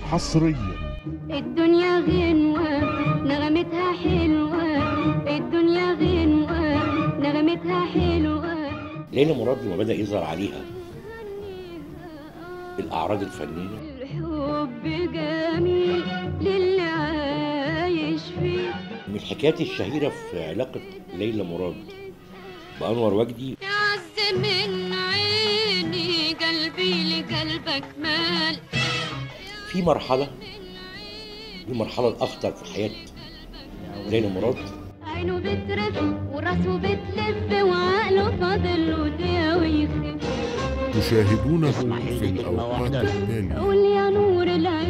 حصريا الدنيا غنوة نغمتها حلوة الدنيا غنوة نغمتها حلوة ليلى مراد لما بدأ يظهر عليها الأعراض الفنية الحب جميل للي عايش فيه من الحكايات الشهيرة في علاقة ليلى مراد بأنور وجدي يعز من عيني قلبي لقلبك مال في مرحلة دي المرحلة الأخطر في حياة ليلى مراد عينه بترف وراسه بتلف وعقله فاضل له دقيقة ويخف تشاهدونه في الأوقات التالية قول يا نور العين